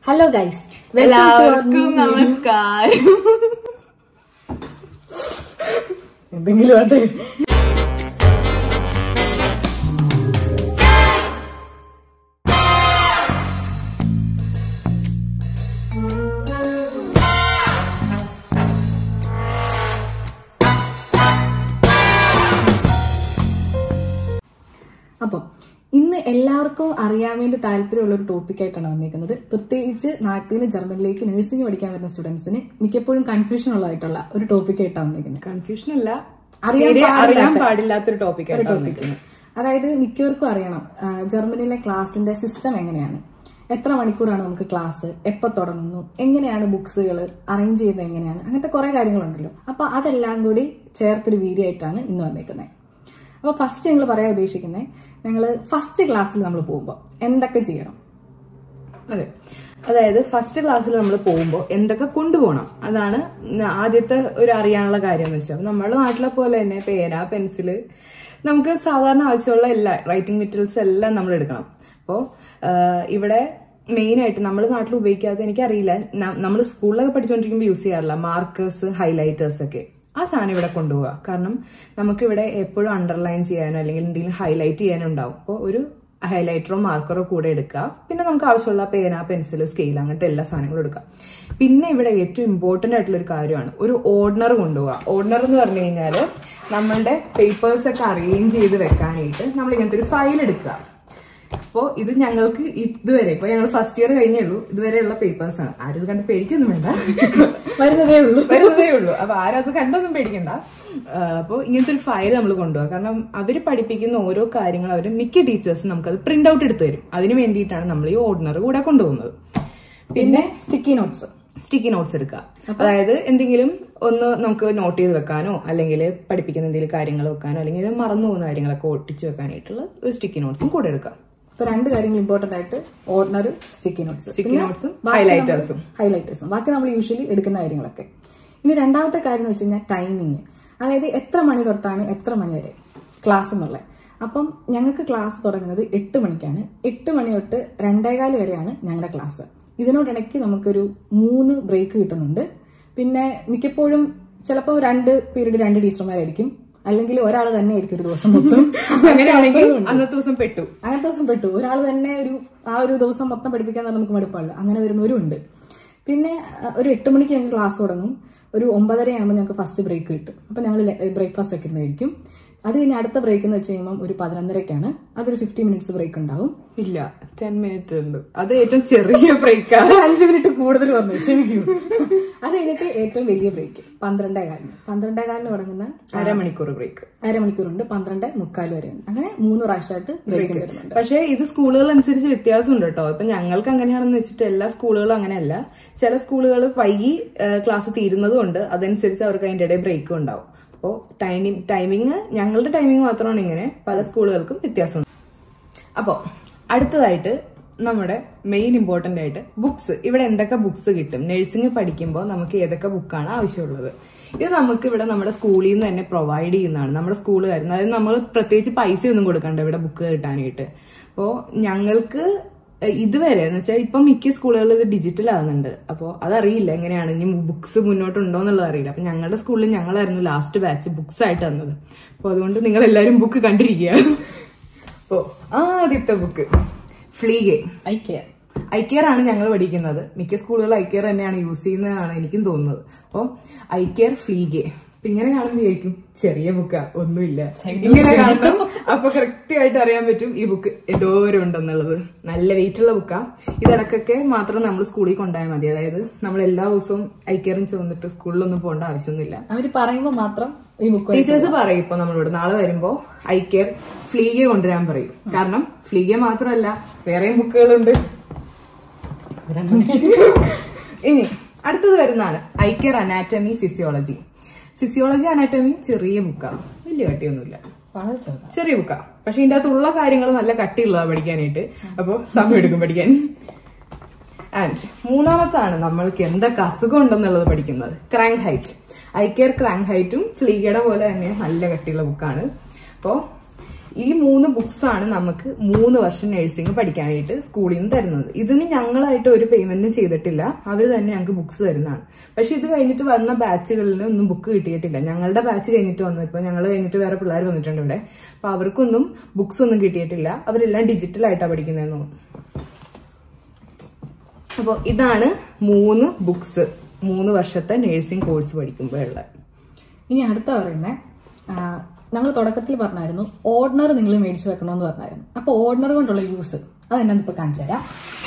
Hello guys എല്ലാവർക്കും നമസ്കാരം എന്തെങ്കിലും ആട്ടെ അപ്പം ഇന്ന് എല്ലാവർക്കും അറിയാൻ വേണ്ടി താല്പര്യമുള്ള ഒരു ടോപ്പിക്കായിട്ടാണ് വന്നിരിക്കുന്നത് പ്രത്യേകിച്ച് നാട്ടിൽ നിന്ന് ജർമ്മനിലേക്ക് നഴ്സിംഗ് പഠിക്കാൻ വരുന്ന സ്റ്റുഡൻസിന് മിക്കപ്പോഴും കൺഫ്യൂഷൻ ഉള്ളതായിട്ടുള്ള ഒരു ടോപ്പിക്കായിട്ടാണ് വന്നിരിക്കുന്നത് കൺഫ്യൂഷൻ അല്ല അറിയാൻ തീരെ അറിയാൻ പാടില്ലാത്ത പാടില്ലാത്തൊരു ടോപ്പിക് ഒരു ടോപ്പിക് അതായത് മിക്കവർക്കും അറിയണം ആ, ജർമ്മനിയിലെ ക്ലാസിന്റെ സിസ്റ്റം എങ്ങനെയാണ് എത്ര മണിക്കൂറാണ് നമുക്ക് ക്ലാസ് എപ്പോ തുടങ്ങുന്നു എങ്ങനെയാണ് ബുക്സുകൾ അറേഞ്ച് ചെയ്യുന്നത് എങ്ങനെയാണ് അങ്ങനത്തെ കുറെ കാര്യങ്ങളുണ്ടല്ലോ അപ്പൊ അതെല്ലാം കൂടി ചേർത്തൊരു വീഡിയോ ആയിട്ടാണ് ഇന്ന് വന്നേക്കുന്നത് അപ്പൊ ഫസ്റ്റ് ഞങ്ങൾ പറയാൻ ഉദ്ദേശിക്കുന്നത് ഞങ്ങൾ ഫസ്റ്റ് ക്ലാസ്സിൽ നമ്മൾ പോകുമ്പോൾ എന്തൊക്കെ ചെയ്യണം അതെ അതായത് ഫസ്റ്റ് ക്ലാസ്സിൽ നമ്മൾ പോകുമ്പോൾ എന്തൊക്കെ കൊണ്ടുപോകണം അതാണ് ന- ആദ്യത്തെ ഒരു അറിയാനുള്ള കാര്യം എന്ന് വെച്ചാൽ നമ്മുടെ നാട്ടിലെ പോലെ തന്നെ പേന പെൻസില് നമുക്ക് സാധാരണ ആവശ്യമുള്ള എല്ലാ റൈറ്റിംഗ് മെറ്റീരിയൽസ് എല്ലാം നമ്മൾ എടുക്കണം അപ്പോൾ ഇവിടെ മെയിൻ ആയിട്ട് നമ്മൾ നാട്ടിൽ ഉപയോഗിക്കാത്ത എനിക്കറിയില്ല നമ്മൾ സ്കൂളിലൊക്കെ പഠിച്ചുകൊണ്ടിരിക്കുമ്പോൾ യൂസ് ചെയ്യാറില്ല മാർക്കേഴ്സ് ഹൈലൈറ്റേഴ്സ് ഒക്കെ ആ സാധനം ഇവിടെ കൊണ്ടുപോവുക കാരണം നമുക്കിവിടെ എപ്പോഴും അണ്ടർലൈൻ ചെയ്യാനോ അല്ലെങ്കിൽ എന്തെങ്കിലും ഹൈലൈറ്റ് ചെയ്യാനോ ഉണ്ടാവും അപ്പോൾ ഒരു ഹൈലൈറ്ററോ മാർക്കറോ കൂടെ എടുക്കുക പിന്നെ നമുക്ക് ആവശ്യമുള്ള പേന പെൻസിൽ സ്കെയിൽ അങ്ങനത്തെ എല്ലാ സാധനങ്ങളും എടുക്കുക പിന്നെ ഇവിടെ ഏറ്റവും ഇമ്പോർട്ടന്റ് ആയിട്ടുള്ള ഒരു കാര്യമാണ് ഒരു ഓർഡിനർ കൊണ്ടുപോവുക ഓർഡിനർ എന്ന് പറഞ്ഞു കഴിഞ്ഞാൽ നമ്മളുടെ പേപ്പേഴ്സ് ഒക്കെ അറേഞ്ച് ചെയ്ത് വെക്കാനായിട്ട് നമ്മൾ ഇങ്ങനത്തെ ഒരു ഫയൽ എടുക്കുക അപ്പോൾ ഇത് ഞങ്ങൾക്ക് ഇതുവരെ ഇപ്പൊ ഞങ്ങൾ ഫസ്റ്റ് ഇയർ കഴിഞ്ഞേ ഉള്ളൂ ഇതുവരെയുള്ള പേപ്പേഴ്സ് ആണ് ആരും ഇത് കണ്ട് പേടിക്കൊന്നും വേണ്ട വരുന്നതേ ഉള്ളൂ വരുന്നതേ ഉള്ളൂ അപ്പൊ ആരും അത് കണ്ടൊന്നും പേടിക്കണ്ട അപ്പോൾ ഇങ്ങനത്തെ ഒരു ഫയൽ നമ്മൾ കൊണ്ടുപോകുക കാരണം അവർ പഠിപ്പിക്കുന്ന ഓരോ കാര്യങ്ങൾ അവർ മിക്ക ടീച്ചേഴ്സും നമുക്കത് പ്രിന്റ് ഔട്ട് എടുത്തു തരും അതിന് വേണ്ടിയിട്ടാണ് നമ്മൾ ഈ ഓർഡിനർ കൂടെ കൊണ്ടുപോകുന്നത് പിന്നെ സ്റ്റിക്കി നോട്ട്സ് സ്റ്റിക്കി നോട്ട്സ് എടുക്കുക അതായത് എന്തെങ്കിലും ഒന്ന് നമുക്ക് നോട്ട് ചെയ്ത് വെക്കാനോ അല്ലെങ്കിൽ പഠിപ്പിക്കുന്ന എന്തെങ്കിലും കാര്യങ്ങൾ വെക്കാനോ അല്ലെങ്കിൽ മറന്നു പോകുന്ന കാര്യങ്ങളൊക്കെ ഒട്ടിച്ച് വെക്കാനായിട്ടുള്ള ഒരു സ്റ്റിക്കി നോട്ട്സും കൂടെ എടുക്കുക ഇപ്പൊ രണ്ട് കാര്യങ്ങൾ ഇമ്പോർട്ടന്റ് ആയിട്ട് ഓർഡിനർ സ്റ്റിക്കി നോട്ട്സ് സ്റ്റിക്കി നോട്ട്സും ഹൈലൈറ്റേഴ്സും ഹൈലൈറ്റേഴ്സും ബാക്കി നമ്മൾ യൂഷ്വലി എടുക്കുന്ന കാര്യങ്ങളൊക്കെ ഇനി രണ്ടാമത്തെ കാര്യം എന്ന് വെച്ച് കഴിഞ്ഞാൽ ടൈമിങ് അതായത് എത്ര മണി തൊട്ടാണ് എത്ര മണി വരെ ക്ലാസ് എന്നുള്ളത് അപ്പം ഞങ്ങൾക്ക് ക്ലാസ് തുടങ്ങുന്നത് എട്ട് മണിക്കാണ് എട്ട് മണി തൊട്ട് രണ്ടേകാല് വരെയാണ് ഞങ്ങളുടെ ക്ലാസ് ഇതിനോടിടയ്ക്ക് നമുക്കൊരു മൂന്ന് ബ്രേക്ക് കിട്ടുന്നുണ്ട് പിന്നെ മിക്കപ്പോഴും ചിലപ്പോൾ രണ്ട് പീരീഡ് രണ്ട് ടീച്ചർമാരായിരിക്കും അല്ലെങ്കിൽ ഒരാൾ തന്നെ ആയിരിക്കും ഒരു ദിവസം മൊത്തം അങ്ങനെയാണെങ്കിൽ അന്നത്തെ ദിവസം പെട്ടു അങ്ങനത്തെ ദിവസം പെട്ടു ഒരാൾ തന്നെ ഒരു ആ ഒരു ദിവസം മൊത്തം പഠിപ്പിക്കാൻ തന്നെ നമുക്ക് മടുപ്പാണല്ലോ അങ്ങനെ വരുന്നവരും ഉണ്ട് പിന്നെ അഹ്, ഒരു എട്ട് മണിക്ക് ഞങ്ങൾക്ക് ക്ലാസ് തുടങ്ങും ഒരു ഒമ്പതര ആകുമ്പോൾ ഞങ്ങൾക്ക് ഫസ്റ്റ് ബ്രേക്ക് കിട്ടും അപ്പം ഞങ്ങൾ ബ്രേക്ക്ഫാസ്റ്റ് ഒക്കെ കഴിക്കും അത് കഴിഞ്ഞ് അടുത്ത ബ്രേക്ക് എന്ന് വെച്ച് കഴിയുമ്പോൾ ഒരു പതിനൊന്നരക്കാണ് അതൊരു ഫിഫ്റ്റി മിനിറ്റ്സ് ബ്രേക്ക് ഉണ്ടാവും ഇല്ല ടെൻ മിനിറ്റ് ഉണ്ട് അത് ഏറ്റവും ചെറിയ ബ്രേക്കാണ് ഒരു അഞ്ച് മിനിറ്റ് കൂടുതൽ പറഞ്ഞു ക്ഷമിക്കൂ അത് കഴിഞ്ഞിട്ട് ഏറ്റവും വലിയ ബ്രേക്ക് പന്ത്രണ്ടേ കാലിന് പന്ത്രണ്ടേ കാലിന് തുടങ്ങുന്ന അരമണിക്കൂർ ബ്രേക്ക് അരമണിക്കൂറുണ്ട് പന്ത്രണ്ട് മുക്കാൽ വരെയുണ്ട് അങ്ങനെ മൂന്ന് പ്രാവശ്യമായിട്ട് ബ്രേക്ക് വരുന്നുണ്ട് പക്ഷേ ഇത് സ്കൂളുകൾ അനുസരിച്ച് വ്യത്യാസമുണ്ട് കേട്ടോ ഇപ്പൊ ഞങ്ങൾക്ക് അങ്ങനെയാണെന്ന് വെച്ചിട്ട് എല്ലാ സ്കൂളുകളും അങ്ങനെയല്ല ചില സ്കൂളുകൾ വൈകി ക്ലാസ് തീരുന്നതും ഉണ്ട് അതനുസരിച്ച് അവർക്ക് അതിന്റെ ഇടയിൽ ബ്രേക്കും ഉണ്ടാവും അപ്പോൾ ടൈമിംഗ് ടൈമിങ് ഞങ്ങളുടെ ടൈമിംഗ് മാത്രമാണ് ഇങ്ങനെ പല സ്കൂളുകൾക്കും വ്യത്യാസമുണ്ട് അപ്പോൾ അടുത്തതായിട്ട് നമ്മുടെ മെയിൻ ഇമ്പോർട്ടന്റ് ആയിട്ട് ബുക്സ് ഇവിടെ എന്തൊക്കെ ബുക്സ് കിട്ടും നഴ്സിംഗ് പഠിക്കുമ്പോൾ നമുക്ക് ഏതൊക്കെ ബുക്കാണ് ആവശ്യമുള്ളത് ഇത് നമുക്ക് ഇവിടെ നമ്മുടെ സ്കൂളിൽ നിന്ന് തന്നെ പ്രൊവൈഡ് ചെയ്യുന്നതാണ് നമ്മുടെ സ്കൂളുകാർ അതായത് നമ്മൾ പ്രത്യേകിച്ച് പൈസ ഒന്നും കൊടുക്കണ്ട ഇവിടെ ബുക്ക് കിട്ടാനായിട്ട് അപ്പോൾ ഞങ്ങൾക്ക് ഇതുവരെ എന്ന് വെച്ചാൽ ഇപ്പം മിക്ക സ്കൂളുകളിൽ ഇത് ഡിജിറ്റൽ ആകുന്നുണ്ട് അപ്പോൾ അതറിയില്ല എങ്ങനെയാണ് ഇനി ബുക്സ് മുന്നോട്ടുണ്ടോ എന്നുള്ളത് അറിയില്ല അപ്പൊ ഞങ്ങളുടെ സ്കൂളിൽ ഞങ്ങളായിരുന്നു ലാസ്റ്റ് ബാച്ച് ബുക്സ് ആയിട്ട് തന്നത് അപ്പോൾ അതുകൊണ്ട് നിങ്ങൾ എല്ലാവരും ബുക്ക് കണ്ടിരിക്കുക ഓ ആദ്യത്തെ ബുക്ക് ഫ്ലീഗെ ഐ കെയർ ഐക്കെയർ ആണ് ഞങ്ങൾ പഠിക്കുന്നത് മിക്ക സ്കൂളുകൾ ഐക്കെയർ തന്നെയാണ് യൂസ് ചെയ്യുന്നതാണ് എനിക്കും തോന്നുന്നത് അപ്പോൾ ഐക്കെയർ ഫ്ലീഗെ അപ്പൊ ഇങ്ങനെ കാണുമ്പോൾ വിചാരിക്കും ചെറിയ ബുക്കാ ഒന്നുമില്ല ഇങ്ങനെ കാണുമ്പോൾ അപ്പൊ കൃത്യമായിട്ട് അറിയാൻ പറ്റും ഈ ബുക്ക് എന്തോരം ഉണ്ടെന്നുള്ളത് നല്ല വെയിറ്റ് ഉള്ള ബുക്കാ ഇതിടക്കൊക്കെ മാത്രം നമ്മൾ സ്കൂളിൽ കൊണ്ടുപോയാൽ മതി അതായത് നമ്മൾ എല്ലാ ദിവസവും ഐക്കെയറും ചുവന്നിട്ട് സ്കൂളിലൊന്നും പോകേണ്ട ആവശ്യമൊന്നുമില്ല അവര് പറയുമ്പോൾ മാത്രം ഈ ബുക്ക് ടീച്ചേഴ്സ് പറയും ഇപ്പൊ നമ്മളോട് നാളെ വരുമ്പോ ഐ കെയർ ഫ്ലീഗെ കൊണ്ടുവരാൻ പറയും കാരണം ഫ്ലീഗെ മാത്രമല്ല വേറെയും ബുക്കുകളുണ്ട് ഇനി അടുത്തത് വരുന്നതാണ് eye care anatomy physiology physiology anatomy ചെറിയ ബുക്കാണ് വലിയ കട്ടിയൊന്നുമില്ല വളരെ ചെറുതാണ് ചെറിയ ബുക്കാ പക്ഷെ ഇതിന്റെ അകത്തുള്ള കാര്യങ്ങൾ നല്ല കട്ടിയുള്ളതാ പഠിക്കാനായിട്ട് അപ്പോൾ സമയം എടുക്കും പഠിക്കാൻ ആൻഡ് മൂന്നാമത്താണ് നമ്മൾക്ക് എന്തൊക്കെ അസുഖം ഉണ്ടെന്നുള്ളത് പഠിക്കുന്നത് ക്രാങ്ക് ഹൈറ്റ് ഐ കെയർ ക്രാങ്ക് ഹൈറ്റും ഫ്ലീഗയുടെ പോലെ തന്നെ നല്ല കട്ടിയുള്ള ബുക്കാണ് അപ്പോൾ ഈ മൂന്ന് ബുക്സ് ആണ് നമുക്ക് മൂന്ന് വർഷം നഴ്സിംഗ് പഠിക്കാനായിട്ട് സ്കൂളിൽ നിന്ന് തരുന്നത് ഇതിന് ഞങ്ങളായിട്ട് ഒരു പേയ്മെന്റും ചെയ്തിട്ടില്ല അവർ തന്നെ ഞങ്ങൾക്ക് ബുക്സ് തരുന്നതാണ് പക്ഷെ ഇത് കഴിഞ്ഞിട്ട് വന്ന ബാച്ചുകളിൽ ഒന്നും ബുക്ക് കിട്ടിയിട്ടില്ല ഞങ്ങളുടെ ബാച്ച് കഴിഞ്ഞിട്ട് വന്നു ഇപ്പൊ ഞങ്ങൾ കഴിഞ്ഞിട്ട് വേറെ പിള്ളേർ വന്നിട്ടുണ്ട് ഇവിടെ അപ്പൊ അവർക്കൊന്നും ബുക്സ് ഒന്നും കിട്ടിയിട്ടില്ല അവരെല്ലാം ഡിജിറ്റൽ ആയിട്ടാണ് പഠിക്കുന്നതെന്ന് തോന്നുന്നു അപ്പോൾ ഇതാണ് മൂന്ന് ബുക്സ് മൂന്ന് വർഷത്തെ നഴ്സിംഗ് കോഴ്സ് പഠിക്കുമ്പോഴുള്ള ഇനി അടുത്ത പറയുന്നത് നമ്മൾ തുടക്കത്തിൽ പറഞ്ഞായിരുന്നു ഓർഡിനർ നിങ്ങൾ മേടിച്ചു വെക്കണമെന്ന് പറഞ്ഞായിരുന്നു അപ്പോൾ ഓർഡിനർ കൊണ്ടുള്ള യൂസ് അത് എന്നാന്ന് ഇപ്പോൾ കാണിച്ചു തരാം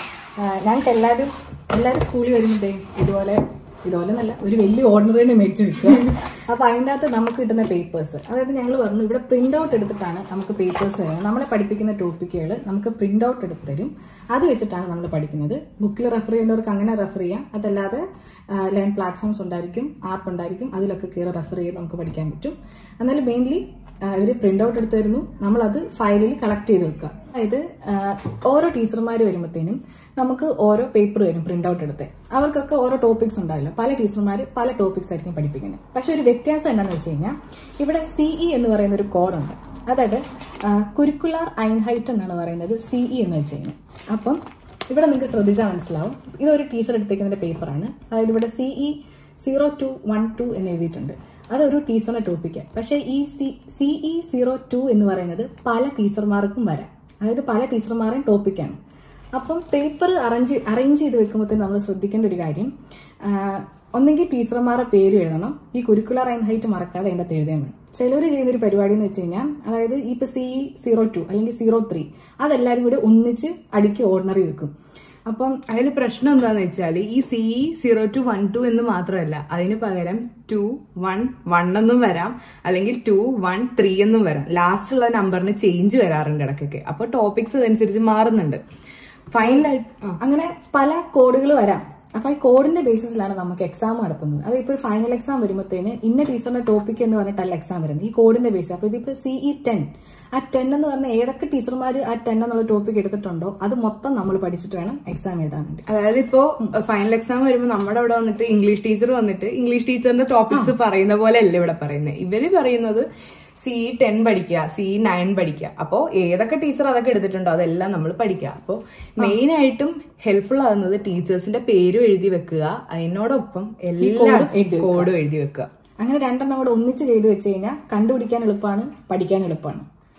ആ, ഞങ്ങൾക്ക് എല്ലാവരും എല്ലാവരും സ്കൂളിൽ വരുമ്പോഴേ ഇതുപോലെ ഇതുപോലെ നല്ല ഒരു വലിയ ഓർഡിനർ തന്നെ മേടിച്ച് വെക്കുക അപ്പോൾ അതിൻ്റെ അകത്ത് നമുക്ക് കിട്ടുന്ന പേപ്പേഴ്സ് അതായത് ഞങ്ങൾ പറഞ്ഞു ഇവിടെ പ്രിന്റ് ഔട്ട് എടുത്തിട്ടാണ് നമുക്ക് പേപ്പേഴ്സ് തരുന്നത് നമ്മളെ പഠിപ്പിക്കുന്ന ടോപ്പിക്കുകൾ നമുക്ക് പ്രിന്റ് ഔട്ട് എടുത്ത് തരും അത് വെച്ചിട്ടാണ് നമ്മൾ പഠിക്കുന്നത് ബുക്കിൽ റെഫർ ചെയ്യേണ്ടവർക്ക് അങ്ങനെ റെഫർ ചെയ്യാം അതല്ലാതെ ലേൺ പ്ലാറ്റ്ഫോംസ് ഉണ്ടായിരിക്കും ആപ്പ് ഉണ്ടായിരിക്കും അതിലൊക്കെ കയറി റെഫർ ചെയ്ത് നമുക്ക് പഠിക്കാൻ പറ്റും എന്നാലും മെയിൻലി ഇവർ പ്രിന്റ് ഔട്ട് എടുത്ത് തരുന്നു നമ്മളത് ഫയലിൽ കളക്ട് ചെയ്ത് വെക്കുക അതായത് ആ, ഓരോ ടീച്ചർമാർ വരുമ്പോഴത്തേനും നമുക്ക് ഓരോ പേപ്പർ വരും പ്രിന്റ് ഔട്ട് എടുത്ത് അവർക്കൊക്കെ ഓരോ ടോപ്പിക്സ് ഉണ്ടാവില്ല പല ടീച്ചർമാർ പല ടോപ്പിക്സ് ആയിരിക്കും പഠിപ്പിക്കുന്നത് പക്ഷെ ഒരു വ്യത്യാസം എന്താണെന്ന് വെച്ച് കഴിഞ്ഞാൽ ഇവിടെ സിഇ എന്ന് പറയുന്ന ഒരു കോഡുണ്ട് അതായത് കുരിക്കുലാർ ഐൻഹൈറ്റ് എന്നാണ് പറയുന്നത് സിഇ എന്ന് വെച്ച് കഴിഞ്ഞാൽ അപ്പം ഇവിടെ നിങ്ങൾക്ക് ശ്രദ്ധിച്ചാൽ മനസ്സിലാവും ഇതൊരു ടീച്ചർ എടുത്തേക്കുന്നതിന്റെ പേപ്പറാണ് അതായത് ഇവിടെ CE zero two one two എന്ന് എഴുതിയിട്ടുണ്ട് അതൊരു ടീച്ചറിന്റെ ടോപ്പിക്കാണ് പക്ഷേ ഈ സി സിഇ സീറോ ടു എന്ന് പറയുന്നത് പല ടീച്ചർമാർക്കും വരാം അതായത് പല ടീച്ചർമാരുടെയും ടോപ്പിക്കാണ് അപ്പം പേപ്പർ അറേഞ്ച് അറേഞ്ച് ചെയ്ത് വെക്കുമ്പോഴത്തേന് നമ്മൾ ശ്രദ്ധിക്കേണ്ട ഒരു കാര്യം ആ, ഒന്നെങ്കിൽ ടീച്ചർമാരുടെ പേര് എഴുതണം ഈ കുരിക്കുലർ ഐൻ ഹൈറ്റ് മറക്കാതെ അതിൻ്റെ അകത്ത് എഴുതാൻ വേണം ചിലർ ചെയ്യുന്നൊരു പരിപാടി എന്ന് വെച്ച് കഴിഞ്ഞാൽ അതായത് ഇപ്പൊ സി സീറോ ടു അല്ലെങ്കിൽ സീറോ ത്രീ അതെല്ലാവരും കൂടി ഒന്നിച്ച് അടുക്കി ഓർഡിനറി വെക്കും അപ്പം അതിൽ പ്രശ്നം എന്താന്ന് വെച്ചാൽ ഈ C zero two one two എന്ന് മാത്രമല്ല അതിന് പകരം ടു വൺ വൺ എന്നും വരാം അല്ലെങ്കിൽ ടു വൺ ത്രീ എന്നും വരാം ലാസ്റ്റ് ഉള്ള നമ്പറിന് ചേഞ്ച് വരാറുണ്ട് ഇടയ്ക്കൊക്കെ അപ്പൊ ടോപ്പിക്സ് അതനുസരിച്ച് മാറുന്നുണ്ട് ഫൈനലായിട്ട് അങ്ങനെ പല കോഡുകൾ വരാം അപ്പൊ ഈ കോഡിന്റെ ബേസിസിലാണ് നമുക്ക് എക്സാം നടത്തുന്നത് അത് ഇപ്പോൾ ഫൈനൽ എക്സാം വരുമ്പോഴത്തേന് ഇന്ന ടീച്ചറിന്റെ ടോപ്പിക് എന്ന് പറഞ്ഞിട്ടല്ല എക്സാം വരുന്നത് ഈ കോഡിന്റെ ബേസ് അപ്പൊ ഇതിപ്പോ സിഇ ടെൻ ആ ടെൻ എന്ന് പറഞ്ഞ ഏതൊക്കെ ടീച്ചർമാർ ആ ടെൻ എന്നുള്ള ടോപ്പിക് എടുത്തിട്ടുണ്ടോ അത് മൊത്തം നമ്മൾ പഠിച്ചിട്ട് വേണം എക്സാം എഴുതാൻ വേണ്ടി അതായത് ഇപ്പോ ഫൈനൽ എക്സാം വരുമ്പോൾ നമ്മുടെ അവിടെ വന്നിട്ട് ഇംഗ്ലീഷ് ടീച്ചർ വന്നിട്ട് ഇംഗ്ലീഷ് ടീച്ചറിന്റെ ടോപ്പിക്സ് പറയുന്ന പോലെ അല്ല ഇവിടെ പറയുന്നത് ഇവര് പറയുന്നത് സി ടെൻ പഠിക്കുക സി നയൻ പഠിക്കുക അപ്പോ ഏതൊക്കെ ടീച്ചർ അതൊക്കെ എടുത്തിട്ടുണ്ടോ അതെല്ലാം നമ്മൾ പഠിക്കുക അപ്പോ മെയിൻ ആയിട്ടും ഹെൽപ്ഫുൾ ആകുന്നത് ടീച്ചേഴ്സിന്റെ പേരും എഴുതി വെക്കുക അതിനോടൊപ്പം എല്ലാ എഴുതി കോഡും എഴുതി വെക്കുക അങ്ങനെ രണ്ടെണ്ണം കൂടെ ഒന്നിച്ച് ചെയ്ത് വെച്ച് കഴിഞ്ഞാൽ കണ്ടുപിടിക്കാൻ എളുപ്പമാണ് പഠിക്കാൻ എളുപ്പമാണ്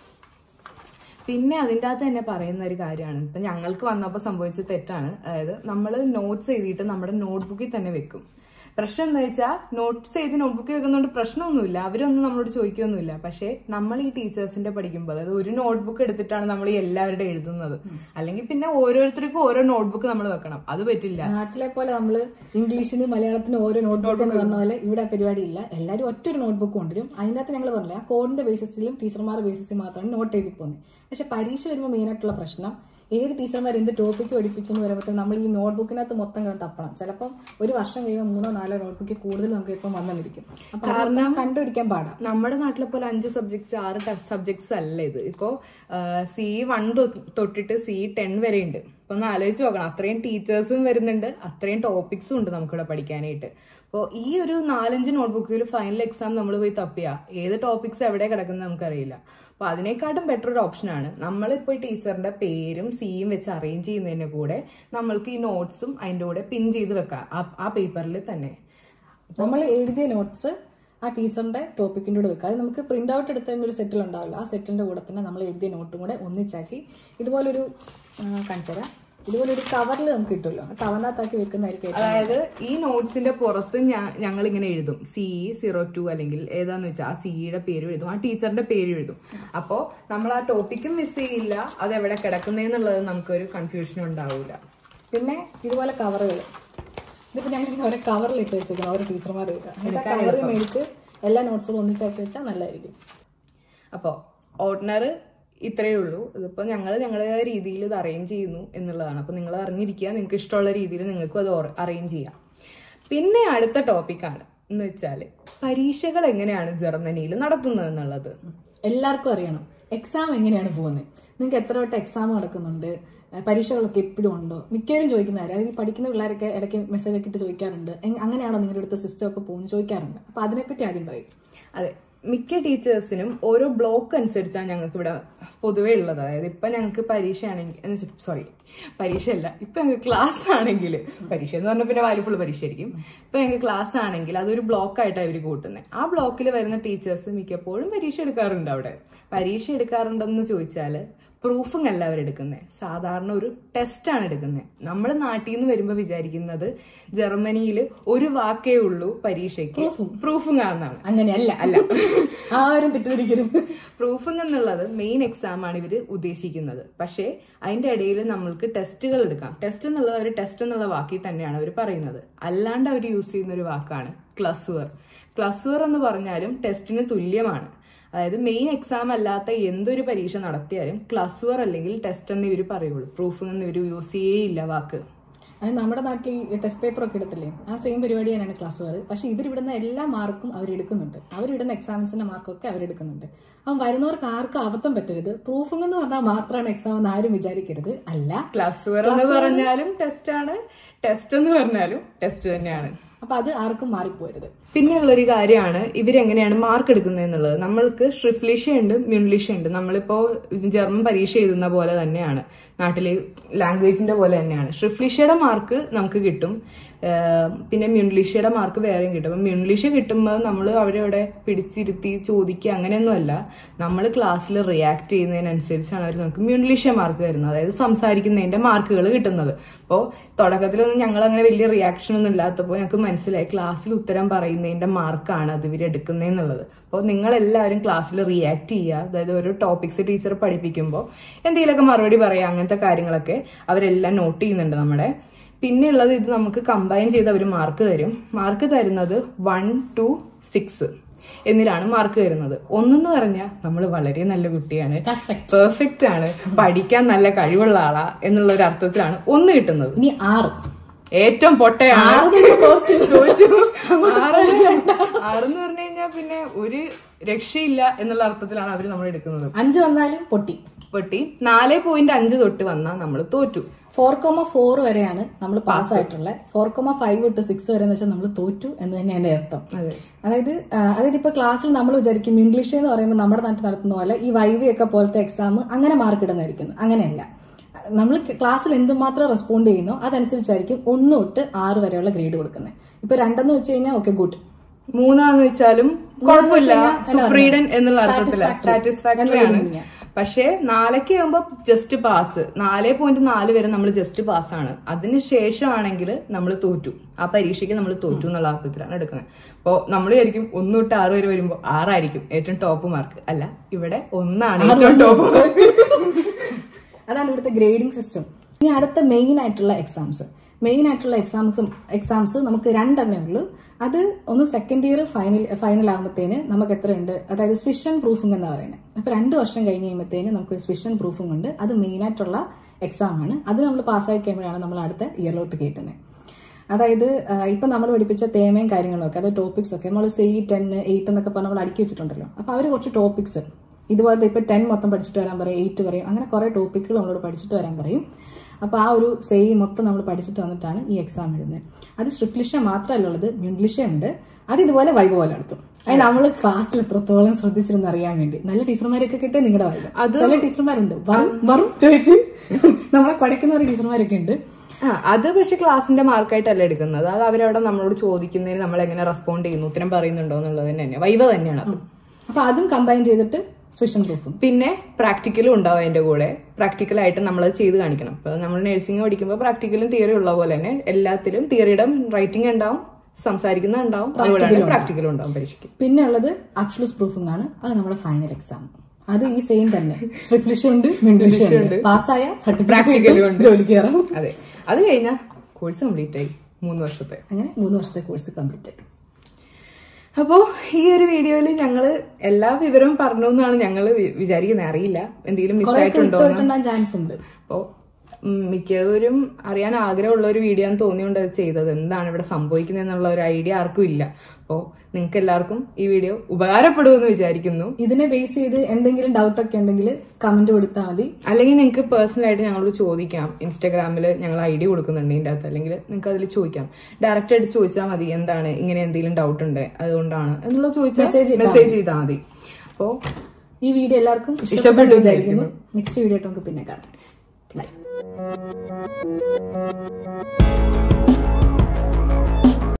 പിന്നെ അതിൻ്റെ അകത്ത് തന്നെ പറയുന്ന ഒരു കാര്യമാണ് ഇപ്പൊ ഞങ്ങൾക്ക് വന്നപ്പോൾ സംഭവിച്ച തെറ്റാണ് അതായത് നമ്മൾ നോട്ട്സ് എഴുതിയിട്ട് നമ്മുടെ നോട്ട്ബുക്കിൽ തന്നെ വെക്കും പ്രശ്നം എന്താ വെച്ചാൽ നോട്ട്സ് എഴുതി നോട്ട്ബുക്കിൽ വെക്കുന്നതുകൊണ്ട് പ്രശ്നമൊന്നുമില്ല അവരൊന്നും നമ്മളോട് ചോദിക്കുകയൊന്നുമില്ല പക്ഷേ നമ്മൾ ഈ ടീച്ചേഴ്സിന്റെ പഠിക്കുമ്പോൾ അതായത് ഒരു നോട്ട്ബുക്ക് എടുത്തിട്ടാണ് നമ്മൾ ഈ എല്ലാവരുടെ എഴുതുന്നത് അല്ലെങ്കിൽ പിന്നെ ഓരോരുത്തർക്കും ഓരോ നോട്ട്ബുക്ക് നമ്മൾ വെക്കണം അത് പറ്റില്ല നാട്ടിലെ പോലെ നമ്മള് ഇംഗ്ലീഷിന് മലയാളത്തിന് ഓരോ നോട്ട്ബുക്ക് എന്ന് പറഞ്ഞ പോലെ ഇവിടെ പരിപാടി ഇല്ല എല്ലാവരും ഒറ്റൊരു നോട്ട്ബുക്ക് കൊണ്ടുവരും അതിൻ്റെ അകത്ത് ഞങ്ങൾ പറഞ്ഞില്ല ആ കോഡിന്റെ ബേസിസിലും ടീച്ചർമാരുടെ ബേസിസിൽ മാത്രമാണ് നോട്ട് എഴുതി പോകുന്നത് പക്ഷെ പരീക്ഷ വരുമ്പോൾ മെയിൻ ആയിട്ടുള്ള പ്രശ്നം ഏത് ടീച്ചർമാർ എന്ത് ടോപ്പിക്ക് പഠിപ്പിച്ചു എന്ന് പറയുമ്പോൾ നമ്മൾ ഈ നോട്ട്ബുക്കിനകത്ത് മൊത്തം കിടന്ന് തപ്പണം ചിലപ്പം ഒരു വർഷം കഴിയുമ്പോൾ മൂന്നോ നാലോ നോട്ട്ബുക്ക് കൂടുതൽ നമുക്ക് ഇപ്പം വന്നിരിക്കും അപ്പൊ അത് കണ്ടുപിടിക്കാൻ പാടാം നമ്മുടെ നാട്ടിലെ പോലെ അഞ്ച് സബ്ജക്ട്സ് ആറ് സബ്ജക്ട്സ് അല്ല ഇത് ഇപ്പോ സി വൺ തൊട്ടിട്ട് സി ടെൻ വരെ ഉണ്ട് അപ്പൊ ഒന്ന് ആലോചിച്ച് നോക്കണം അത്രയും ടീച്ചേഴ്സും വരുന്നുണ്ട് അത്രയും ടോപ്പിക്സും ഉണ്ട് നമുക്കിവിടെ പഠിക്കാനായിട്ട് അപ്പോൾ ഈ ഒരു നാലഞ്ച് നോട്ട്ബുക്കിൽ ഫൈനൽ എക്സാം നമ്മൾ പോയി തപ്പിയ ഏത് ടോപ്പിക്സ് എവിടെ കിടക്കുന്നത് നമുക്കറിയില്ല അപ്പൊ അതിനേക്കാട്ടും ബെറ്റർ ഒരു ഓപ്ഷനാണ് നമ്മളിപ്പോ ഈ ടീച്ചറിന്റെ പേരും സിയും വെച്ച് അറേഞ്ച് ചെയ്യുന്നതിന്റെ കൂടെ നമ്മൾക്ക് ഈ നോട്ട്സും അതിന്റെ കൂടെ പിൻ ചെയ്ത് വെക്കാം ആ- ആ പേപ്പറിൽ തന്നെ നമ്മൾ എഴുതിയ നോട്ട്സ് ആ ടീച്ചറിന്റെ ടോപ്പിക്കിന്റെ കൂടെ വെക്കുക അത് നമുക്ക് പ്രിന്റ് ഔട്ട് എടുത്തതിന്റെ ഒരു സെറ്റിൽ ഉണ്ടാവില്ല ആ സെറ്റിന്റെ കൂടെ തന്നെ നമ്മൾ എഴുതിയ നോട്ടും കൂടെ ഒന്നിച്ചാക്കി ഇതുപോലൊരു കാണിച്ചുതരാം ഇതുപോലൊരു കവറിൽ നമുക്ക് കിട്ടുമല്ലോ ആ കവറിനകത്താക്കി വെക്കുന്നതായിരിക്കും ഏറ്റവും അതായത് ഈ നോട്ട്സിന്റെ പുറത്ത് ഞങ്ങൾ ഇങ്ങനെ എഴുതും സി സീറോ ടു അല്ലെങ്കിൽ ഏതാന്ന് വെച്ചാൽ ആ സിയുടെ പേര് എഴുതും ആ ടീച്ചറിന്റെ പേര് എഴുതും അപ്പോ നമ്മൾ ആ ടോപ്പിക്കും മിസ് ചെയ്യില്ല അത് എവിടെ കിടക്കുന്നതെന്നുള്ളത് നമുക്കൊരു കൺഫ്യൂഷൻ ഉണ്ടാവില്ല പിന്നെ ഇതുപോലെ കവറുകൾ ഇതിപ്പോ ഞങ്ങൾ ഇങ്ങനെ ഓരോ കവറിൽ ഇട്ട് വെച്ചേക്കണം ഓരോ ടീച്ചർമാർ കവറിൽ മേടിച്ച് എല്ലാ നോട്ട്സും ഒന്നിച്ചാക്കി വെച്ചാൽ നല്ലതായിരിക്കും അപ്പോൾ ഓർഡിനർ ഇത്രയേ ഉള്ളൂ ഇതിപ്പോൾ ഞങ്ങൾ ഞങ്ങളുടെ രീതിയിൽ ഇത് അറേഞ്ച് ചെയ്യുന്നു എന്നുള്ളതാണ് അപ്പോൾ നിങ്ങൾ അറിഞ്ഞിരിക്കുക നിങ്ങൾക്ക് ഇഷ്ടമുള്ള രീതിയിൽ നിങ്ങൾക്കും അത് അറേഞ്ച് ചെയ്യാം പിന്നെ അടുത്ത ടോപ്പിക്കാണ് എന്ന് വെച്ചാൽ പരീക്ഷകൾ എങ്ങനെയാണ് ജർമ്മനിയിൽ നടത്തുന്നത് എന്നുള്ളത് എല്ലാവർക്കും അറിയണം എക്സാം എങ്ങനെയാണ് പോകുന്നത് നിങ്ങൾക്ക് എത്ര വട്ടം എക്സാം നടക്കുന്നുണ്ട് ഏഹ് പരീക്ഷകളൊക്കെ എപ്പോഴും ഉണ്ടോ മിക്കവരും ചോദിക്കുന്നവർ അതായത് ഈ പഠിക്കുന്ന പിള്ളേരൊക്കെ ഇടയ്ക്ക് മെസ്സേജ് ഒക്കെ ഇട്ട് ചോദിക്കാറുണ്ട് എങ്- അങ്ങനെയാണോ നിങ്ങളുടെ അടുത്ത സിസ്റ്റം ഒക്കെ പോകുന്നത് ചോദിക്കാറുണ്ട് അപ്പൊ അതിനെപ്പറ്റി ആദ്യം പറയും അതെ മിക്ക ടീച്ചേഴ്സിനും ഓരോ ബ്ലോക്ക് അനുസരിച്ചാണ് ഞങ്ങൾക്ക് ഇവിടെ പൊതുവേ ഉള്ളത് അതായത് ഇപ്പൊ ഞങ്ങൾക്ക് പരീക്ഷയാണെങ്കിൽ സോറി പരീക്ഷയല്ല ഇപ്പൊ ഞങ്ങൾക്ക് ക്ലാസ് ആണെങ്കിൽ പരീക്ഷ എന്ന് പറഞ്ഞാൽ പിന്നെ വാല്യഫുൾ പരീക്ഷ ആയിരിക്കും ഇപ്പൊ ഞങ്ങൾക്ക് ക്ലാസ് ആണെങ്കിൽ അതൊരു ബ്ലോക്ക് ആയിട്ടാണ് ഇവർ കൂട്ടുന്നത് ആ ബ്ലോക്കിൽ വരുന്ന ടീച്ചേഴ്സ് മിക്കപ്പോഴും പരീക്ഷ എടുക്കാറുണ്ട് അവിടെ പരീക്ഷ എടുക്കാറുണ്ടെന്ന് ചോദിച്ചാൽ പ്രൂഫിംഗ് അല്ല അവരെടുക്കുന്നത് സാധാരണ ഒരു ടെസ്റ്റ് ആണ് എടുക്കുന്നത് നമ്മൾ നാട്ടിൽ നിന്ന് വരുമ്പോൾ വിചാരിക്കുന്നത് ജർമ്മനിയിൽ ഒരു വാക്കേ ഉള്ളൂ പരീക്ഷയ്ക്ക് പ്രൂഫിംഗ് ആണെന്നാണ് അങ്ങനെയല്ല അല്ല ആരും തെറ്റിദ്ധരിക്കരുത് പ്രൂഫിംഗ് എന്നുള്ളത് മെയിൻ എക്സാം ആണ് ഇവർ ഉദ്ദേശിക്കുന്നത് പക്ഷേ അതിന്റെ ഇടയിൽ നമ്മൾക്ക് ടെസ്റ്റുകൾ എടുക്കാം ടെസ്റ്റ് എന്നുള്ളത് അവർ ടെസ്റ്റ് എന്നുള്ള വാക്കിൽ തന്നെയാണ് അവർ പറയുന്നത് അല്ലാണ്ട് അവർ യൂസ് ചെയ്യുന്ന ഒരു വാക്കാണ് ക്ലസുവർ ക്ലസുവർ എന്ന് പറഞ്ഞാലും ടെസ്റ്റിന് തുല്യമാണ് അതായത് മെയിൻ എക്സാം അല്ലാത്ത എന്തൊരു പരീക്ഷ നടത്തിയാലും ക്ലസുവർ അല്ലെങ്കിൽ ടെസ്റ്റ് എന്ന് ഇവർ പറയുള്ളൂ പ്രൂഫിംഗ് എന്ന് ഇവർ യൂസ് ചെയ്യേയില്ല വാക്ക് അത് നമ്മുടെ നാട്ടിൽ ഈ ടെസ്റ്റ് പേപ്പർ ഒക്കെ എടുത്തില്ലേ ആ സെയിം പരിപാടി തന്നെയാണ് ക്ലാസ് വേറെ പക്ഷെ ഇവരിടുന്ന എല്ലാ മാർക്കും അവരെടുക്കുന്നുണ്ട് അവരിടുന്ന എക്സാംസിന്റെ മാർക്കൊക്കെ അവരെടുക്കുന്നുണ്ട് അപ്പം വരുന്നവർക്ക് ആർക്കും അബദ്ധം പറ്റരുത് പ്രൂഫിംഗ് എന്ന് പറഞ്ഞാൽ മാത്രമാണ് എക്സാം എന്ന് ആരും വിചാരിക്കരുത് അല്ല ക്ലസുവർ എന്ന് പറഞ്ഞാലും ടെസ്റ്റ് ആണ് ടെസ്റ്റ് എന്ന് പറഞ്ഞാലും ടെസ്റ്റ് തന്നെയാണ് അപ്പൊ അത് ആർക്കും മാറിപ്പോരുത് പിന്നെയുള്ളൊരു കാര്യമാണ് ഇവരെങ്ങനെയാണ് മാർക്ക് എടുക്കുന്നത് എന്നുള്ളത് നമ്മൾക്ക് ഷ്രിഫ്ലിഷ ഉണ്ട് മ്യൂൺലിഷ ഉണ്ട് നമ്മളിപ്പോ ജർമ്മൻ പരീക്ഷ എഴുതുന്ന പോലെ തന്നെയാണ് നാട്ടിലെ ലാംഗ്വേജിന്റെ പോലെ തന്നെയാണ് ഷ്രിഫ്ലിഷയുടെ മാർക്ക് നമുക്ക് കിട്ടും ഏഹ് പിന്നെ മ്യൂൺലിഷയുടെ മാർക്ക് വേറെയും കിട്ടും അപ്പം മ്യൂൺലിഷ കിട്ടുമ്പോൾ നമ്മൾ അവരവിടെ പിടിച്ചിരുത്തി ചോദിക്കുക അങ്ങനെയൊന്നുമല്ല നമ്മൾ ക്ലാസ്സിൽ റിയാക്ട് ചെയ്യുന്നതിനനുസരിച്ചാണ് അവർ നമുക്ക് മ്യൂൺലിഷ മാർക്ക് തരുന്നത് അതായത് സംസാരിക്കുന്നതിന്റെ മാർക്കുകൾ കിട്ടുന്നത് അപ്പോൾ തുടക്കത്തിലൊന്നും ഞങ്ങൾ അങ്ങനെ വലിയ റിയാക്ഷൻ ഒന്നും ഇല്ലാത്തപ്പോൾ ഞങ്ങൾക്ക് മനസ്സിലായി ക്ലാസ്സിൽ ഉത്തരം പറയുന്നതിന്റെ മാർക്കാണ് അത് ഇവർ എടുക്കുന്നതെന്നുള്ളത് അപ്പോൾ നിങ്ങൾ എല്ലാവരും ക്ലാസ്സിൽ റിയാക്ട് ചെയ്യുക അതായത് ഒരു ടോപ്പിക്സ് ടീച്ചർ പഠിപ്പിക്കുമ്പോൾ എന്തെങ്കിലുമൊക്കെ മറുപടി പറയുക അങ്ങനത്തെ കാര്യങ്ങളൊക്കെ അവരെല്ലാം നോട്ട് ചെയ്യുന്നുണ്ട് നമ്മുടെ പിന്നെയുള്ളത് ഇത് നമുക്ക് കമ്പൈൻ ചെയ്ത് അവർ മാർക്ക് തരും മാർക്ക് തരുന്നത് വൺ ടു സിക്സ് എന്നിലാണ് മാർക്ക് തരുന്നത് ഒന്നെന്ന് പറഞ്ഞാൽ നമ്മൾ വളരെ നല്ല കുട്ടിയാണ് പെർഫെക്റ്റ് പെർഫെക്റ്റ് ആണ് പഠിക്കാൻ നല്ല കഴിവുള്ള ആളാ എന്നുള്ള ഒരു അർത്ഥത്തിലാണ് ഒന്ന് കിട്ടുന്നത് ഇനി ആറ് ഏറ്റവും പൊട്ടയാണ് ആറ് ദിവസം തോറ്റു. തോറ്റു. ആറ് ആറെന്ന് പറഞ്ഞു കഴിഞ്ഞാൽ പിന്നെ ഒരു രക്ഷയില്ല എന്നുള്ള അർത്ഥത്തിലാണ് അവർ നമ്മൾ എടുക്കുന്നത് അഞ്ച് വന്നാലും പൊട്ടി പൊട്ടി നാല് പോയിന്റ് അഞ്ച് തൊട്ട് വന്നാൽ നമ്മൾ തോറ്റു ഫോർ കോമ ഫോർ വരെയാണ് നമ്മൾ പാസ് ആയിട്ടുള്ളത് ഫോർ കോമ ഫൈവ് തൊട്ട് സിക്സ് വരെ എന്ന് വെച്ചാൽ നമ്മൾ തോറ്റു എന്ന് തന്നെയാണ് അർത്ഥം അതെ അതായത് ആ, അതായത് ഇപ്പൊ ക്ലാസ്സിൽ നമ്മൾ വിചാരിക്കും ഇംഗ്ലീഷ് എന്ന് പറയുമ്പോൾ നമ്മുടെ നാട്ടിൽ നടത്തുന്ന പോലെ ഈ വൈവി ഒക്കെ പോലത്തെ എക്സാം അങ്ങനെ മാർക്ക് ഇടുന്നതായിരിക്കും അങ്ങനെയല്ല നമ്മൾ ക്ലാസ്സിൽ എന്തുമാത്രം റെസ്പോണ്ട് ചെയ്യുന്നോ അതനുസരിച്ചായിരിക്കും ഒന്ന് തൊട്ട് ആറ് വരെയുള്ള ഗ്രേഡ് കൊടുക്കുന്നത് ഇപ്പൊ രണ്ടെന്ന് വെച്ച് കഴിഞ്ഞാൽ ഓക്കെ ഗുഡ് മൂന്നാന്ന് വെച്ചാലും കുഴപ്പമില്ല സുഫ്രീഡൻ എന്നുള്ള അർത്ഥത്തില് Satisfactory. സാറ്റിസ്ഫാക്ടറി ആണ് എന്നൊരു meaning. പക്ഷേ നാലൊക്കെ ആകുമ്പോ ജസ്റ്റ് പാസ് നാല് പോയിന്റ് നാല് വരെ നമ്മൾ ജസ്റ്റ് പാസ് ആണ് അതിന് ശേഷമാണെങ്കിൽ നമ്മൾ തോറ്റു ആ പരീക്ഷയ്ക്ക് നമ്മൾ തോറ്റു എന്നുള്ള അർത്ഥത്തിലാണ് എടുക്കുന്നത് അപ്പോ നമ്മൾ വിചാരിക്കും ഒന്ന് തൊട്ട് ആറ് വരെ വരുമ്പോൾ ആറായിരിക്കും ഏറ്റവും ടോപ്പ് മാർക്ക് അല്ല ഇവിടെ ഒന്നാണ് ഏറ്റവും ടോപ്പ് മാർക്ക് അതാണ് ഇവിടുത്തെ ഗ്രേഡിംഗ് സിസ്റ്റം ഇനി അടുത്ത മെയിൻ ആയിട്ടുള്ള എക്സാംസ് മെയിൻ ആയിട്ടുള്ള എക്സാംസ് എക്സാംസ് നമുക്ക് രണ്ടെണ്ണേ ഉള്ളൂ അത് ഒന്ന് സെക്കൻഡ് ഇയർ ഫൈനൽ ഫൈനൽ ആകുമ്പോഴത്തേന് നമുക്ക് എത്രയുണ്ട് അതായത് സ്വിഷൻ പ്രൂഫിംഗ് എന്ന് പറയുന്നത് അപ്പൊ രണ്ട് വർഷം കഴിഞ്ഞ് കഴിയുമ്പോഴത്തേന് നമുക്ക് സ്വിഷൻ പ്രൂഫിംഗ് ഉണ്ട് അത് മെയിൻ ആയിട്ടുള്ള എക്സാം ആണ് അത് നമ്മൾ പാസ്സായി കഴിയുമ്പോഴാണ് നമ്മൾ അടുത്ത ഇയറിലോട്ട് കയറ്റുന്നത് അതായത് ഇപ്പം നമ്മൾ പഠിപ്പിച്ച തേമയും കാര്യങ്ങളൊക്കെ അതായത് ടോപ്പിക്സ് ഒക്കെ നമ്മൾ സി ടെൻ എയ്റ്റ് എന്നൊക്കെ പറഞ്ഞ് നമ്മൾ അടുക്കി വെച്ചിട്ടുണ്ടല്ലോ അപ്പോൾ അവർ കുറച്ച് ടോപ്പിക്സ് ഇതുപോലത്തെ ഇപ്പം ടെൻ മൊത്തം പഠിച്ചിട്ട് വരാൻ പറയും എയ്റ്റ് പറയും അങ്ങനെ കുറേ ടോപ്പിക്കുകൾ നമ്മളോട് പഠിച്ചിട്ട് വരാൻ പറയും അപ്പോൾ ആ ഒരു സെയി മൊത്തം നമ്മൾ പഠിച്ചിട്ട് വന്നിട്ടാണ് ഈ എക്സാം എഴുതുന്നത് അത് സ്ട്രിഫ്ലിഷ മാത്രമല്ല ഉള്ളത് മ്യൂൺലിഷ ഉണ്ട് അത് ഇതുപോലെ വൈബ് പോലെ നടത്തും അത് നമ്മൾ ക്ലാസ്സിൽ എത്രത്തോളം ശ്രദ്ധിച്ചിരുന്ന് അറിയാൻ വേണ്ടി നല്ല ടീച്ചർമാരൊക്കെ കിട്ടിയ നിങ്ങളുടെ വൈബ് ചില ടീച്ചർമാരുണ്ട് വറും വറും ചോദിച്ച് നമ്മളെ പഠിക്കുന്ന ഒരു ടീച്ചർമാരൊക്കെ ഉണ്ട് ആ അത് പക്ഷെ ക്ലാസിന്റെ മാർക്കായിട്ടല്ല എടുക്കുന്നത് അത് അവരവിടെ നമ്മളോട് ചോദിക്കുന്നതിന് നമ്മൾ എങ്ങനെ റെസ്പോണ്ട് ചെയ്യുന്നു ഉത്തരം പറയുന്നുണ്ടോ എന്നുള്ളത് തന്നെ വൈവ തന്നെയാണ് അത് അപ്പൊ അതും കമ്പൈൻ ചെയ്തിട്ട് സ്വിഷൻ പ്രൂഫും പിന്നെ പ്രാക്ടിക്കലും ഉണ്ടാവും അതിന്റെ കൂടെ പ്രാക്ടിക്കലായിട്ട് നമ്മൾ അത് ചെയ്ത് കാണിക്കണം ഇപ്പൊ നമ്മൾ നഴ്സിംഗ് പഠിക്കുമ്പോൾ പ്രാക്ടിക്കലും തിയറി ഉള്ള പോലെ തന്നെ എല്ലാത്തിലും തിയറിയുടെ റൈറ്റിംഗ് ഉണ്ടാവും സംസാരിക്കുന്ന ഉണ്ടാവും അതുപോലെ പ്രാക്ടിക്കലും ഉണ്ടാവും പരീക്ഷയ്ക്ക് പിന്നെ ഉള്ളത് അബ്ഷുലസ് പ്രൂഫിംഗ് ആണ് അത് നമ്മുടെ ഫൈനൽ എക്സാം അത് ഈ സെയിം തന്നെ സ്വിഫ്ലിഷ ഉണ്ട് മിൻഡിഷ ഉണ്ട് പാസ്സായ സർട്ടിഫിക്കറ്റ് ജോലിക്ക് കയറാം അതെ അത് കഴിഞ്ഞാൽ കോഴ്സ് കംപ്ലീറ്റ് ആയി മൂന്ന് വർഷത്തെ അങ്ങനെ മൂന്ന് വർഷത്തെ കോഴ്സ് കംപ്ലീറ്റ് ആയി അപ്പോ ഈ ഒരു വീഡിയോയിൽ ഞങ്ങള് എല്ലാ വിവരവും പറഞ്ഞു എന്നാണ് ഞങ്ങൾ വിചാരിക്കുന്നത് അറിയില്ല എന്തെങ്കിലും മിസ് കുറെ ആയിട്ടുണ്ടോ വിട്ടുപോയിട്ടുണ്ടാൻ ചാൻസ് ഉണ്ട് അപ്പോ ഉം, മിക്കവരും അറിയാൻ ആഗ്രഹമുള്ള ഒരു വീഡിയോ ആണ് തോന്നിയോണ്ട് അത് ചെയ്തത് എന്താണ് ഇവിടെ സംഭവിക്കുന്നത് എന്നുള്ള ഒരു ഐഡിയ ആർക്കും ഇല്ല അപ്പോൾ നിങ്ങൾക്ക് എല്ലാവർക്കും ഈ വീഡിയോ ഉപകാരപ്പെടുമെന്ന് വിചാരിക്കുന്നു ഇതിനെ ബേസ് ചെയ്ത് എന്തെങ്കിലും ഡൗട്ട് ഒക്കെ ഉണ്ടെങ്കിൽ കമന്റ് കൊടുത്താൽ മതി അല്ലെങ്കിൽ നിങ്ങൾക്ക് പേഴ്സണൽ ആയിട്ട് ഞങ്ങളോട് ചോദിക്കാം ഇൻസ്റ്റാഗ്രാമിൽ ഞങ്ങൾ ഐ ഡി കൊടുക്കുന്നുണ്ട് ഇതിൻ്റെ അകത്ത് അല്ലെങ്കിൽ നിങ്ങൾക്ക് അതിൽ ചോദിക്കാം ഡയറക്റ്റ് ആയിട്ട് ചോദിച്ചാൽ മതി എന്താണ് ഇങ്ങനെ എന്തെങ്കിലും ഡൗട്ട് ഉണ്ട് അതുകൊണ്ടാണ് എന്നുള്ള ചോദിച്ചാൽ Message ഇട്ടാൽ മെസ്സേജ് ചെയ്താൽ മതി അപ്പോൾ ഈ വീഡിയോ എല്ലാവർക്കും ഇഷ്ടപ്പെട്ടു ഇഷ്ടപ്പെട്ടു വിചാരിക്കുന്നു നെക്സ്റ്റ് വീഡിയോ ആയിട്ട് നമുക്ക് പിന്നെ കാണാം ബൈ